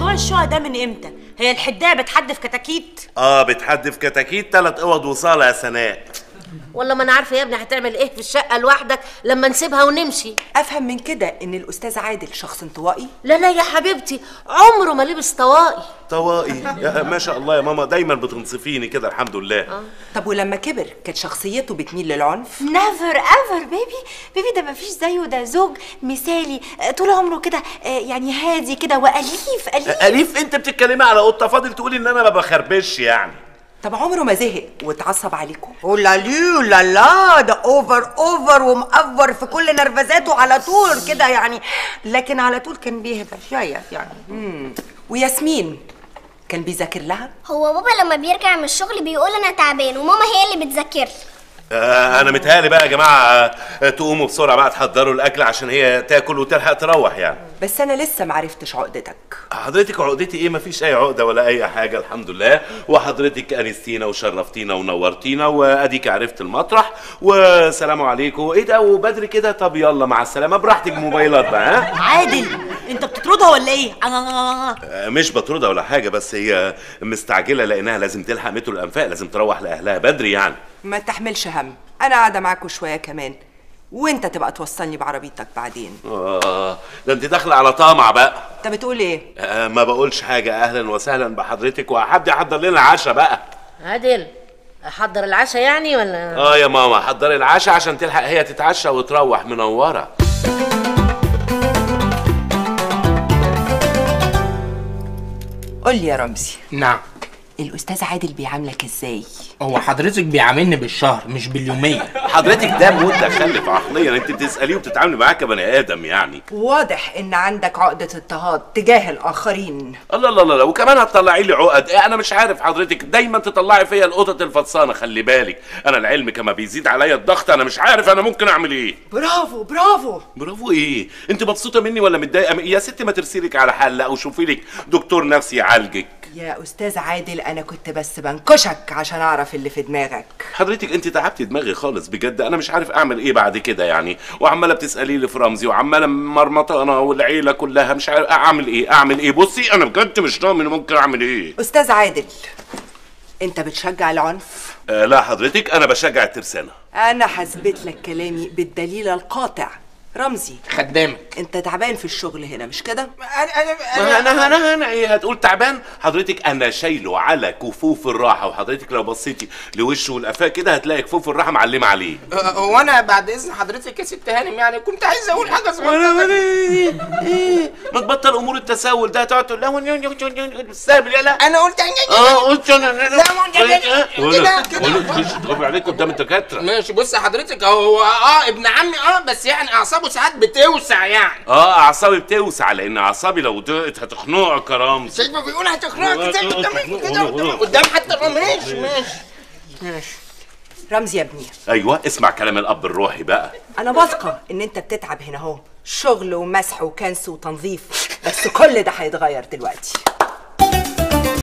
موضوع الشقق ده من امتى هي الحدايه بتحدف كتاكيت اه بتحدف كتاكيت تلات اوض وصاله يا سناء والله ما انا عارفه يا ابني هتعمل ايه في الشقه لوحدك لما نسيبها ونمشي افهم من كده ان الاستاذ عادل شخص انطوائي لا لا يا حبيبتي عمره ما لبس طواقي طوائي يا ما شاء الله يا ماما دايما بتنصفيني كده الحمد لله طب ولما كبر كانت شخصيته بتميل للعنف نيفر ايفر بيبي بيبي ده مفيش زيه ده زوج مثالي آه، طول عمره كده آه، يعني هادي كده واليف اليف اليف انت بتتكلمي على قطه فاضل تقولي ان انا ما بخربش يعني طب عمره ما زهق واتعصب عليكم ولا لي ولا لا ده اوفر اوفر ومأفر في كل نرفزاته على طول كده يعني لكن على طول كان بيهدى شويه يعني وياسمين كان بيذاكر لها هو بابا لما بيرجع من الشغل بيقول انا تعبان وماما هي اللي بتذاكر لي آه انا متهيألي بقى يا جماعه آه تقوموا بسرعه بقى تحضروا الاكل عشان هي تاكل وتلحق تروح يعني بس انا لسه معرفتش عقدتك حضرتك عقدتي ايه مفيش اي عقده ولا اي حاجه الحمد لله وحضرتك انستينا وشرفتينا ونورتينا واديك عرفت المطرح وسلام عليكم ايه ده وبدري كده طب يلا مع السلامه براحتك موبايلات بقى ها عادل انت بتطردها ولا ايه آه. آه، مش بطردها ولا حاجه بس هي مستعجله لانها لازم تلحق مترو الانفاق لازم تروح لاهلها بدري يعني ما تحملش هم انا قاعده معاكوا شويه كمان وانت تبقى توصلني بعربيتك بعدين اه ده انت داخله على طمع بقى انت بتقول ايه آه ما بقولش حاجه اهلا وسهلا بحضرتك وحد يحضر لنا عشاء بقى عادل احضر العشاء يعني ولا اه يا ماما حضري العشاء عشان تلحق هي تتعشى وتروح منوره قول لي يا رمزي نعم الاستاذ عادل بيعاملك ازاي هو حضرتك بيعاملني بالشهر مش باليومية حضرتك ده متخلف عقليا انت بتساليه وبتتعاملي معاه كبني ادم يعني واضح ان عندك عقده اضطهاد تجاه الاخرين الله الله الله وكمان هتطلعي لي عقد إيه انا مش عارف حضرتك دايما تطلعي فيا القطط الفطسانه خلي بالك انا العلم كما بيزيد عليا الضغط انا مش عارف انا ممكن اعمل ايه برافو برافو برافو ايه انت مبسوطه مني ولا متضايقه من- يا ستي ما ترسلك على حل او شوفي لك دكتور نفسي يعالجك يا استاذ عادل انا كنت بس بنكشك عشان اعرف اللي في دماغك حضرتك انت تعبتي دماغي خالص بجد انا مش عارف اعمل ايه بعد كده يعني وعماله بتسالي لي في رمزي وعماله مرمطه انا والعيله كلها مش عارف اعمل ايه اعمل ايه بصي انا بجد مش ضامن ممكن اعمل ايه استاذ عادل انت بتشجع العنف آه لا حضرتك انا بشجع الترسانه انا هثبت لك كلامي بالدليل القاطع رمزي خدامك انت تعبان في الشغل هنا مش كده ما انا انا انا ايه هتقول تعبان حضرتك انا شايله على كفوف الراحه وحضرتك لو بصيتي لوشه والقفاه كده هتلاقي كفوف الراحه معلمه عليه هو انا بعد اذن حضرتك يا ست هانم يعني كنت عايز اقول حاجه وانا صغيره وانا ايه ايه ما تبطل امور التساؤل ده تقعد تقول لا بالسهل يلا انا قلت اه قلت انا لا، ما قلت- كده، كده. مش تقف عليك قدام الدكاتره ماشي بص حضرتك هو اه ابن عمي اه بس يعني اعصابه ساعات بتوسع يعني اه اعصابي بتوسع لان اعصابي لو ضاقت هتخنقك يا رمز شايفه بيقول هتخنقك زي قدام كده قدام- قدام حتى ماشي ماشي ماشي رمزي يا ابني ايوه اسمع كلام الاب الروحي بقى انا واثقه ان انت بتتعب هنا اهو شغل ومسح وكنس وتنظيف بس كل ده هيتغير دلوقتي